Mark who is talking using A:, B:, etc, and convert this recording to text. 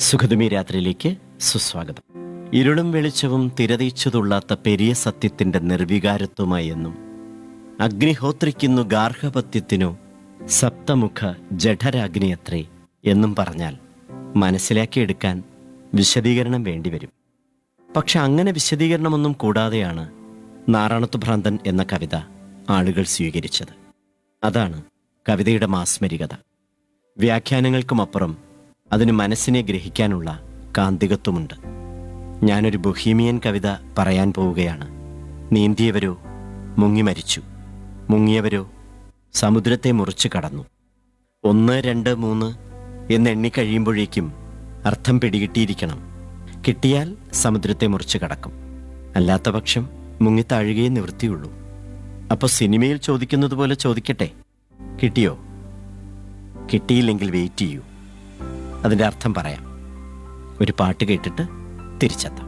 A: സുഖതുമി രാത്രിയിലേക്ക് സുസ്വാഗതം ഇരുളും വെളിച്ചവും തിരതീച്ചു തുള്ളാത്ത പെരിയ സത്യത്തിന്റെ നിർവികാരത്വമായി എന്നും അഗ്നിഹോത്രിക്കുന്നു ഗാർഹപത്യത്തിനു സപ്തമുഖ ജഠരാഗ്നിയത്രേ എന്നും പറഞ്ഞാൽ മനസ്സിലാക്കിയെടുക്കാൻ വിശദീകരണം വേണ്ടിവരും പക്ഷെ അങ്ങനെ വിശദീകരണമൊന്നും കൂടാതെയാണ് നാറാണത്തു ഭ്രാന്തൻ എന്ന കവിത ആളുകൾ സ്വീകരിച്ചത് അതാണ് കവിതയുടെ മാസ്മരികത വ്യാഖ്യാനങ്ങൾക്കുമപ്പുറം അതിന് മനസ്സിനെ ഗ്രഹിക്കാനുള്ള കാന്തികത്വമുണ്ട് ഞാനൊരു ബൊഹീമിയൻ കവിത പറയാൻ പോവുകയാണ് നീന്തിയവരോ മുങ്ങി മരിച്ചു മുങ്ങിയവരോ സമുദ്രത്തെ മുറിച്ചു കടന്നു ഒന്ന് രണ്ട് മൂന്ന് എന്ന് എണ്ണിക്കഴിയുമ്പോഴേക്കും അർത്ഥം പിടികിട്ടിയിരിക്കണം കിട്ടിയാൽ സമുദ്രത്തെ മുറിച്ച് കടക്കും അല്ലാത്ത പക്ഷം മുങ്ങിത്താഴുകയേ നിവൃത്തിയുള്ളൂ അപ്പോൾ സിനിമയിൽ ചോദിക്കുന്നത് പോലെ ചോദിക്കട്ടെ കിട്ടിയോ കിട്ടിയില്ലെങ്കിൽ വെയിറ്റ് ചെയ്യൂ അതിൻ്റെ അർത്ഥം പറയാം ഒരു പാട്ട് കേട്ടിട്ട് തിരിച്ചെത്താം